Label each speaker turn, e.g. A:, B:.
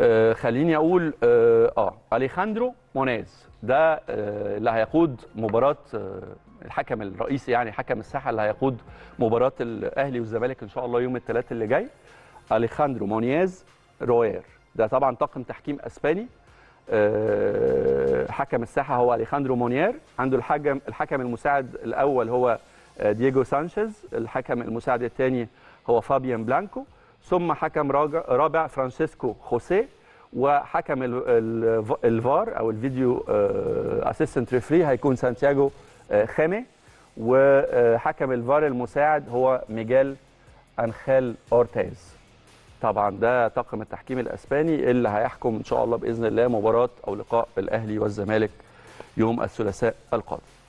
A: آه خليني اقول اه, آه اليخاندرو مونيز ده آه اللي هيقود مباراه آه الحكم الرئيسي يعني حكم الساحه اللي هيقود مباراه الاهلي والزمالك ان شاء الله يوم الثلاث اللي جاي اليخاندرو مونيز روير ده طبعا طاقم تحكيم اسباني آه حكم الساحه هو اليخاندرو مونير عنده الحكم الحكم المساعد الاول هو دييجو سانشيز الحكم المساعد الثاني هو فابيان بلانكو ثم حكم رابع فرانسيسكو خوسيه وحكم الفار او الفيديو اسيستنت ريفري هيكون سانتياغو خامي وحكم الفار المساعد هو ميجال انخال اورتيز طبعا ده طاقم التحكيم الاسباني اللي هيحكم ان شاء الله باذن الله مباراه او لقاء الاهلي والزمالك يوم الثلاثاء القادم